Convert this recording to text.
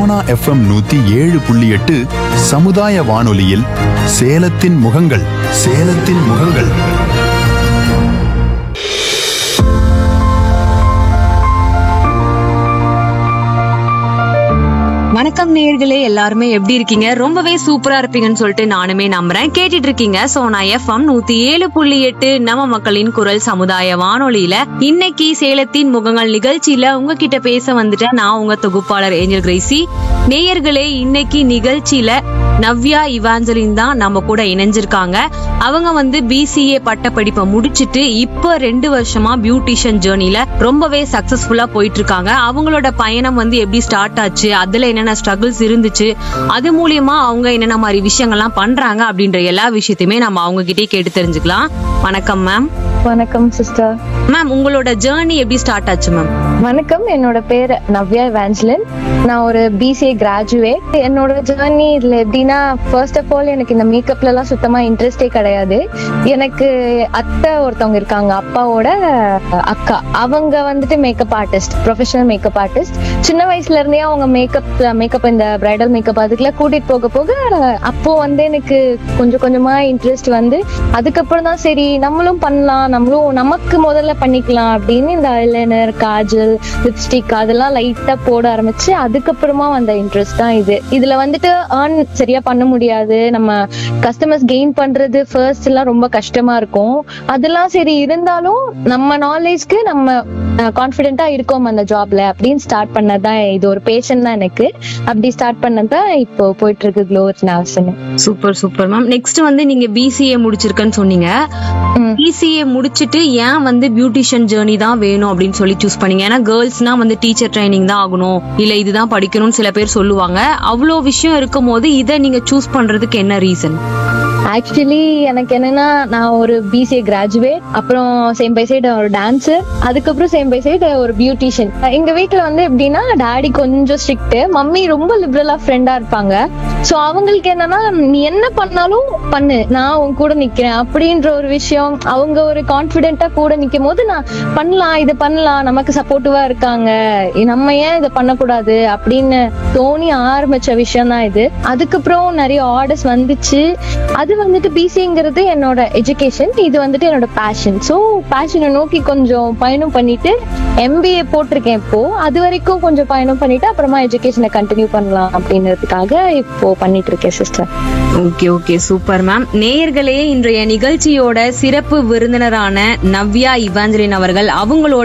Sona FM நூத்தி ஏழு புள்ளி எட்டு சமுதாய வானொலியில் சேலத்தின் முகங்கள் சேலத்தின் முகங்கள் வணக்கம் நேயர்களே எல்லாருமே எப்படி இருக்கீங்க ரொம்பவே சூப்பரா இருப்பீங்கன்னு சொல்லிட்டு நானுமே நம்புறேன் கேட்டுட்டு இருக்கீங்க சோனா எஃப்எம் நூத்தி ஏழு புள்ளி எட்டு நம்ம மக்களின் குரல் சமுதாய வானொலியில இன்னைக்கு சேலத்தின் முகங்கள் நிகழ்ச்சியில உங்ககிட்ட பேச வந்துட்டேன் நான் உங்க தொகுப்பாளர் ஏஞ்சல் கிரேசி நேயர்களே இன்னைக்கு நிகழ்ச்சியில நவ்யா இவாஞ்சலின் தான் நம்ம கூட இணைஞ்சிருக்காங்க அவங்க வந்து பிசிஏ பட்டப்படிப்பை முடிச்சிட்டு இப்போ ரெண்டு வருஷமா பியூட்டிஷியன் ஜேர்னில ரொம்பவே சக்சஸ்ஃபுல்லா போயிட்டு இருக்காங்க அவங்களோட பயணம் வந்து எப்படி ஸ்டார்ட் ஆச்சு அதுல என்னென்ன ஸ்ட்ரகிள்ஸ் இருந்துச்சு அது மூலியமா அவங்க என்னென்ன மாதிரி விஷயங்கள்லாம் பண்றாங்க அப்படின்ற எல்லா விஷயத்தையுமே நம்ம அவங்க கிட்டே கேட்டு தெரிஞ்சுக்கலாம் வணக்கம் மேம் வணக்கம் சிஸ்டர் மேம் உங்களோட ஜேர்னி எப்படி ஸ்டார்ட் ஆச்சு மேம் வணக்கம் என்னோட பேர் நவ்யா வேஞ்சலின் நான் ஒரு பிசிஏ கிராஜுவேட் என்னோட ஜேர்னி இதுல எப்படின்னா ஃபர்ஸ்ட் ஆஃப் ஆல் எனக்கு இந்த மேக்கப்ல எல்லாம் சுத்தமா இன்ட்ரெஸ்டே கிடையாது எனக்கு அத்தை ஒருத்தவங்க இருக்காங்க அப்பாவோட அக்கா அவங்க வந்துட்டு makeup artist professional makeup artist சின்ன வயசுல இருந்தே அவங்க மேக்கப் மேக்கப் இந்த பிரைடல் மேக்கப் அதுக்கெல்லாம் கூட்டிட்டு போக போக அப்போ வந்து எனக்கு கொஞ்சம் கொஞ்சமா இன்ட்ரெஸ்ட் வந்து அதுக்கப்புறம் தான் சரி நம்மளும் பண்ணலாம் நம்மளும் நமக்கு முதல்ல பண்ணிக்கலாம் அப்படின்னு இந்த ஐலைனர் காஜல் லிப்ஸ்டிக் அதெல்லாம் லைட்டா போட ஆரம்பிச்சு அதுக்கப்புறமா வந்த இன்ட்ரெஸ்ட் தான் இது இதுல வந்துட்டு ஏர்ன் சரியா பண்ண முடியாது நம்ம கஸ்டமர்ஸ் கெயின் பண்றது ஃபர்ஸ்ட் எல்லாம் ரொம்ப கஷ்டமா இருக்கும் அதெல்லாம் சரி இருந்தாலும் நம்ம நாலேஜ்க்கு நம்ம கான்பிடென்ட்டா இருக்கோம் அந்த ஜாப்ல அப்படின்னு ஸ்டார்ட் பண்ணதான் இது ஒரு பேஷன் தான் எனக்கு அப்படி ஸ்டார்ட் பண்ணதான் இப்போ போயிட்டு இருக்கு க்ளோர் நாவ்ஸ்னு சூப்பர் சூப்பர் மேம் நெக்ஸ்ட் வந்து நீங்க பிசிஏ முடிச்சிருக்கேன்னு சொன்னீங்க ம். பிசிஏ முடிச்சிட்டு ஏன் வந்து பியூட்டிஷியன் ஜேர்னி தான் வேணும் அப்படின்னு சொல்லி சூஸ் பண்ணீங்க ஏன்னா கேர்ள்ஸ்னா வந்து டீச்சர் ட்ரைனிங் தான் ஆகணும் இல்ல இதுதான் படிக்கணும்னு சில பேர் சொல்லுவாங்க அவ்வளோ விஷயம் இருக்கும் போது இதை நீங்க சூஸ் பண்றதுக்கு என்ன ரீசன் ஆக்சுவலி எனக்கு என்னன்னா நான் ஒரு பிசிஏ கிராஜுவேட் அப்புறம் சேம் பை சைடு ஒரு டான்ஸர் அதுக்கப்புறம் சேம் பை சைடு ஒரு பியூட்டிஷியன் எங்க வீட்ல வந்து எப்படின்னா டாடி கொஞ்சம் ஸ்ட்ரிக்ட் மம்மி ரொம்ப லிபரலா ஃப்ரெண்டா இருப்பாங்க சோ அவங்களுக்கு என்னன்னா நீ என்ன பண்ணாலும் பண்ணு நான் உன் கூட நிக்கிறேன் அப்படின்ற ஒரு விஷயம் அவங்க ஒரு கான்பிடென்ட்டா கூட நிக்கும் போது நான் பண்ணலாம் இது பண்ணலாம் நமக்கு சப்போர்ட்டிவா இருக்காங்க நம்ம ஏன் இதை பண்ணக்கூடாது அப்படின்னு தோணி ஆரம்பிச்ச விஷயம் தான் இது அதுக்கப்புறம் நிறைய ஆர்டர்ஸ் வந்துச்சு அது வந்துட்டு பிசிங்கிறது என்னோட எஜுகேஷன் இது வந்துட்டு என்னோட பேஷன் ஸோ பேஷனை நோக்கி கொஞ்சம் பயணம் பண்ணிட்டு எம்பிஏ போட்டிருக்கேன் இப்போ அது வரைக்கும் கொஞ்சம் பயணம் பண்ணிட்டு அப்புறமா எஜுகேஷனை கண்டினியூ பண்ணலாம் அப்படின்றதுக்காக இப்போ பண்ணிட்டு இருக்கேன் sister okay okay super ma'am நேயர்களே இன்றைய நிகழ்ச்சியோட சிறப்பு விருந்தினரான நவ்யா இவாஞ்சலின் அவர்கள் அவங்களோட